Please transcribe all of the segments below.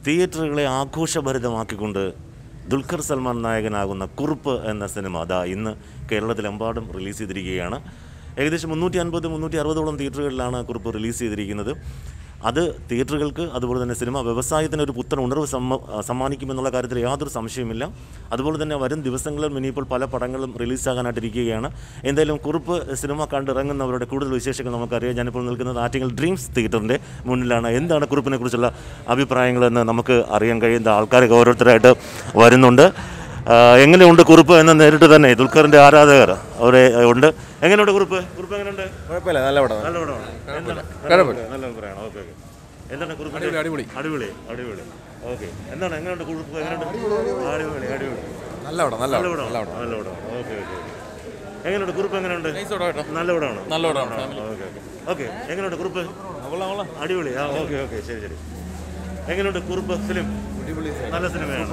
തിയേറ്ററുകളെ ആഘോഷഭരിതമാക്കിക്കൊണ്ട് ദുൽഖർ സൽമാൻ നായകനാകുന്ന കുറുപ്പ് എന്ന സിനിമ അതാ ഇന്ന് കേരളത്തിലെമ്പാടും റിലീസ് ചെയ്തിരിക്കുകയാണ് ഏകദേശം മുന്നൂറ്റി അൻപത് മുന്നൂറ്റി അറുപതോളം തിയേറ്ററുകളിലാണ് കുറുപ്പ് റിലീസ് ചെയ്തിരിക്കുന്നത് അത് തിയേറ്ററുകൾക്ക് അതുപോലെ തന്നെ സിനിമ വ്യവസായത്തിന് ഒരു പുത്തൻ ഉണർവ് സമ്മ സമ്മാനിക്കുമെന്നുള്ള കാര്യത്തിൽ യാതൊരു സംശയമില്ല അതുപോലെ തന്നെ വരും ദിവസങ്ങളിൽ ഇനിയിപ്പോൾ പല പടങ്ങളും റിലീസാകാനായിട്ടിരിക്കുകയാണ് എന്തായാലും കുറുപ്പ് സിനിമ കണ്ടിറങ്ങുന്നവരുടെ കൂടുതൽ വിശേഷങ്ങൾ നമുക്കറിയാം ഞാനിപ്പോൾ നിൽക്കുന്നത് ആറ്റിങ്ങൽ ഡ്രീംസ് തിയേറ്ററിൻ്റെ മുന്നിലാണ് എന്താണ് കുറുപ്പിനെ കുറിച്ചുള്ള അഭിപ്രായങ്ങളെന്ന് നമുക്ക് അറിയാൻ കഴിയുന്ന ആൾക്കാരൊക്കെ ഓരോരുത്തരായിട്ട് വരുന്നുണ്ട് ആ, എങ്ങനെയുണ്ട് കുറുപ്പ് എന്ന് നേരിട്ട് തന്നെ ദുൽഖറിൻ്റെ ആരാധകർ അവിടെ ഉണ്ട് എങ്ങനെയുണ്ട് കുറുപ്പ് കുറുപ്പ് എങ്ങനെയുണ്ട് കുഴപ്പമില്ല നല്ല പടം നല്ല പടമാണ് എന്താണ്? കുഴപ്പമില്ല. നല്ല അഭിപ്രായമാണ് ഓക്കെ ഓക്കെ എന്താണ് കുറുപ്പ് അടിപൊളി, അടിപൊളി. അടിപൊളി അടിപൊളി ഓക്കെ എന്താണ് എങ്ങനെയുണ്ട് കുറുപ്പ് എങ്ങനെയുണ്ട് അടിപൊളി അടിപൊളി നല്ല പടം നല്ല നല്ല പടം പടമാണ് നല്ല പടം നല്ല പടമാണ് ഓക്കെ ഓക്കെ എങ്ങനെയുണ്ട് കുറുപ്പ് എങ്ങനെയുണ്ട് നല്ല പടമാണ് നല്ല പടമാണ് ഓക്കെ ഓക്കെ ഓക്കെ എങ്ങനെയുണ്ട് കുറുപ്പ് അടിപൊളി ആ ഓക്കെ ഓക്കെ ശരി ശരി എങ്ങനെയുണ്ട് കുറുപ്പ് ഫിലിം നല്ല സിനിമയാണ്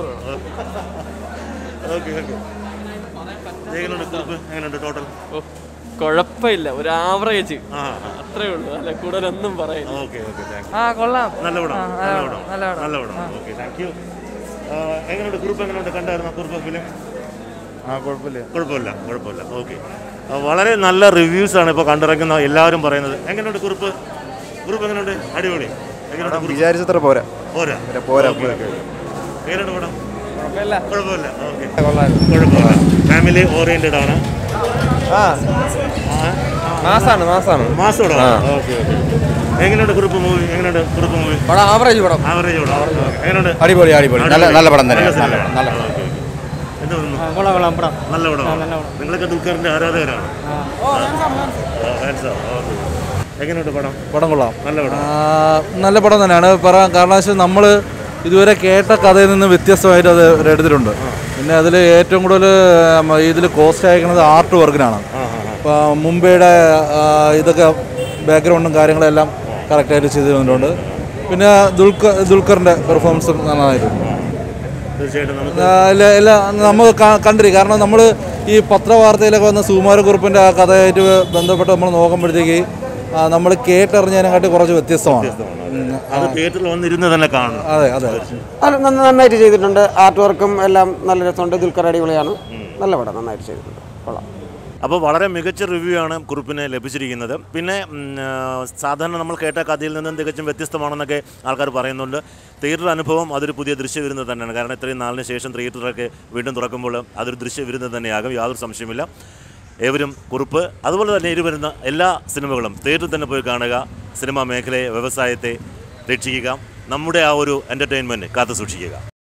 ഓക്കെ ഓക്കെ എങ്ങനെയുണ്ട് കുറുപ്പ് എങ്ങനെയുണ്ട് ടോട്ടൽ ഓ കുഴപ്പമില്ല ഒരു ആവറേജ് ആ ആ അത്രേ ഉള്ളൂ അല്ല കൂടുതലൊന്നും പറയില്ല ഓക്കെ ഓക്കെ താങ്ക് ആ കൊള്ളാം നല്ല പടം ആ, നല്ല നല്ല പടം പടം, നല്ല പടം. നല്ല പടം ഓക്കെ താങ്ക് യു എങ്ങനെയുണ്ട് കുറുപ്പ് എങ്ങനെയുണ്ട് കണ്ടായിരുന്നോ കുറുപ്പ് ഫിലിം ആ കുഴപ്പമില്ല കുഴപ്പമില്ല കുഴപ്പമില്ല ഓക്കെ വളരെ നല്ല റിവ്യൂസ് ആണ് ഇപ്പോൾ കണ്ടിറങ്ങുന്ന എല്ലാവരും പറയുന്നത് എങ്ങനെയുണ്ട് കുറുപ്പ് കുറുപ്പ് എങ്ങനെയുണ്ട് അടിപൊളി എങ്ങനെയുണ്ട് കുറുപ്പ് വിചാരിച്ചത്ര പോരാ പോരാ പോരാ, ഓക്കെ, ഓക്കെ, ഓക്കെ. എങ്ങനെയുണ്ട് പടം കുഴപ്പമില്ല കുഴപ്പമില്ല ഓക്കെ കുഴപ്പമില്ല ഫാമിലി ഓറിയന്റഡ് ആണ് ആ മാസാണ് മാസാണ് മാസം ഓക്കെ ഓക്കെ എങ്ങനെയുണ്ട് കുറുപ്പ് മൂവി എങ്ങനെയുണ്ട് കുറുപ്പ് മൂവി പടം ആവറേജ് പടം ആവറേജ് പടം എങ്ങനെയുണ്ട് അടിപൊളി അടിപൊളി നല്ല നല്ല പടം തന്നെ നല്ല നല്ല സിനിമയാണ്. നല്ല ഓക്കെ, ഓക്കെ. എന്ത് തോന്നുന്നു കൊള്ളാം കൊള്ളാം പടം നല്ല പടമാണ് നിങ്ങളൊക്കെ ദുൽഖറിന്റെ ആരാധകരാണ് ആ, fans ആ. ഓക്കെ. എങ്ങനെയുണ്ട് പടം പടം കൊള്ളാം നല്ല പടം ആ, നല്ല പടം തന്നെയാണ് പറയാൻ കാരണം വെച്ചാൽ നമ്മൾ ഇതുവരെ കേട്ട കഥയിൽ നിന്ന് വ്യത്യസ്തമായിട്ട് അത് എടുത്തിട്ടുണ്ട് പിന്നെ അതിൽ ഏറ്റവും കൂടുതൽ ഇതിൽ കോസ്റ്റ് അയക്കുന്നത് ആർട്ട് വർക്കിനാണ് അപ്പോൾ മുംബൈയുടെ ആ, ഇതൊക്കെ ബാക്ക്ഗ്രൗണ്ടും കാര്യങ്ങളെല്ലാം കറക്റ്റായിട്ട് ചെയ്തു തന്നിട്ടുണ്ട് പിന്നെ ദുൽഖർ ദുൽഖറിൻ്റെ പെർഫോമൻസ് നന്നായിട്ടുണ്ട് തീർച്ചയായിട്ടും നമുക്ക് ആ, ഇല്ല ഇല്ല നമുക്ക് ക- കണ്ടിരി കാരണം നമ്മൾ ഈ പത്രവാർത്തയിലൊക്കെ വന്ന സുകുമാരക്കുറിപ്പിൻ്റെ ആ കഥയായിട്ട് ബന്ധപ്പെട്ട് നമ്മൾ നോക്കുമ്പോഴത്തേക്ക് നമ്മൾ കേട്ടറിഞ്ഞതിനെക്കാട്ടി കുറച്ച് വ്യത്യസ്തമാണ് ഉം. അത് തിയേറ്ററിൽ വന്നിരുന്ന് തന്നെ കാണണം അതെ അതെ അത് നന്ന- നന്നായിട്ട് ചെയ്തിട്ടുണ്ട് ആർട്ട് വർക്കും എല്ലാം നല്ല രസമുണ്ട് ദുൽഖർ അടിപൊളിയാണ് നല്ല പടം നന്നായിട്ട് ചെയ്തിട്ടുണ്ട് കൊള്ളാം അപ്പോൾ വളരെ മികച്ച റിവ്യൂ ആണ് കുറിപ്പിന് ലഭിച്ചിരിക്കുന്നത് പിന്നെ ഉം, ആ, സാധാരണ നമ്മൾ കേട്ട കഥയിൽ നിന്നും തികച്ചും വ്യത്യസ്തമാണെന്നൊക്കെ ആൾക്കാർ പറയുന്നുണ്ട് തിയേറ്റർ അനുഭവം അതൊരു പുതിയ ദൃശ്യവിരുന്ന് തന്നെയാണ് കാരണം ഇത്രയും നാളിന് ശേഷം തിയേറ്ററൊക്കെ വീണ്ടും തുറക്കുമ്പോൾ അതൊരു ദൃശ്യവിരുന്ന് തന്നെയാകും യാതൊരു സംശയമില്ല ഏവരും കുറിപ്പ് അതുപോലെ തന്നെ ഇരുവരുന്ന എല്ലാ സിനിമകളും തിയേറ്ററിൽ തന്നെ പോയി കാണുക സിനിമാ മേഖലയെ വ്യവസായത്തെ രക്ഷിക്കുക നമ്മുടെ ആ ഒരു എൻ്റർടൈൻമെൻറ്റ് കാത്തു സൂക്ഷിക്കുക